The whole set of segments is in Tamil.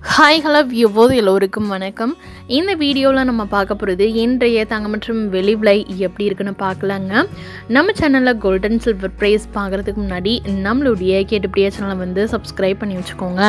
ஹாய் ஹலோ வியூவோது எல்லோருக்கும் வணக்கம் இந்த வீடியோவில் நம்ம பார்க்க போகிறது இன்றைய தங்கம் மற்றும் வெளி விலை எப்படி இருக்குன்னு பார்க்கலாங்க நம்ம சேனலில் கோல்டன் சில்வர் ப்ரைஸ் பார்க்குறதுக்கு முன்னாடி நம்மளுடைய கேட்டுப்படியே சேனலை வந்து சப்ஸ்கிரைப் பண்ணி வச்சுக்கோங்க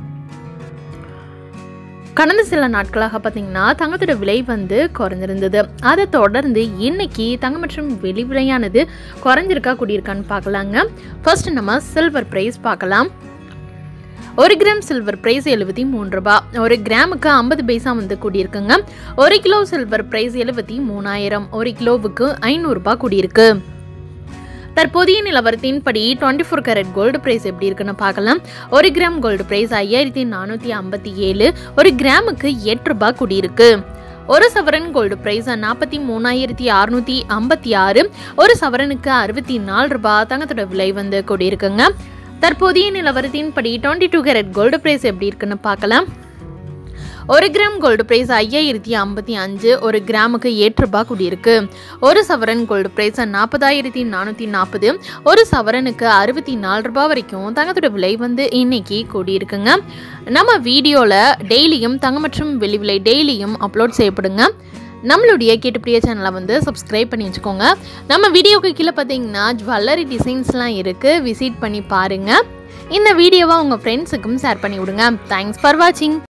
கடந்த சில நாட்களாக பார்த்தீங்கன்னா தங்கத்தோட விலை வந்து குறைஞ்சிருந்தது அதை தொடர்ந்து இன்னைக்கு தங்கம் மற்றும் வெளி விலையானது குறைஞ்சிருக்கா கூடியிருக்கான்னு பார்க்கலாங்க ஃபர்ஸ்ட் நம்ம சில்வர் ப்ரைஸ் பார்க்கலாம் ஒரு கிராம் சில்வர் பிரைஸ் எழுபத்தி மூணு ரூபாய் ஒரு கிராமுக்கு ஐம்பது பைசா வந்து கூடியிருக்குங்க ஒரு கிலோ சில்வர் பிரைஸ் எழுபத்தி மூணாயிரம் ஒரு கிலோவுக்கு ஐநூறுரூபா கூடியிருக்கு தற்போதைய நிலவரத்தின்படி twenty four carat gold price எப்படி இருக்குன்னு பார்க்கலாம் ஒரு கிராம் கோல்டு ப்ரைஸ் ஐயாயிரத்தி நானூற்றி ஐம்பத்தி ஏழு ஒரு கிராமுக்கு எட்டு ரூபாய் கூடியிருக்கு ஒரு சவரன் கோல்டு ப்ரைஸ் நாற்பத்தி மூணாயிரத்தி அறுநூற்றி ஐம்பத்தி ஆறு ஒரு சவரனுக்கு அறுபத்தி நாலு ரூபாய் தங்கத்தோட விலை வந்து கூடியிருக்குங்க தற்போதைய நிலவரத்தின்படி twenty two carat gold price எப்படி இருக்குன்னு பார்க்கலாம் ஒரு கிராம் கோல்டு ப்ரைஸ் ஐயாயிரத்தி ஐம்பத்தி அஞ்சு ஒரு கிராமுக்கு எட்டு ரூபாய் கூடியிருக்கு ஒரு சவரன் கோல்டு ப்ரைஸ் நாற்பதாயிரத்தி நானூற்றி நாற்பது ஒரு சவரனுக்கு அறுபத்தி நாலு ரூபாய் வரைக்கும் தங்கத்தோட விலை வந்து இன்னைக்கு கூடியிருக்குங்க நம்ம வீடியோவில் டெய்லியும் தங்கம் மற்றும் வெள்ளி விலை டெய்லியும் அப்லோட் செய்யப்படுங்க நம்மளுடைய கேட்டுப்பிடிய சேனலை வந்து சப்ஸ்கிரைப் பண்ணி வச்சுக்கோங்க நம்ம வீடியோக்கு கீழே பார்த்தீங்கன்னா ஜுவல்லரி டிசைன்ஸ்லாம் இருக்குது விசிட் பண்ணி பாருங்கள் இந்த வீடியோவை உங்கள் ஃப்ரெண்ட்ஸுக்கும் ஷேர் பண்ணி விடுங்க தேங்க்ஸ் ஃபார் வாட்சிங்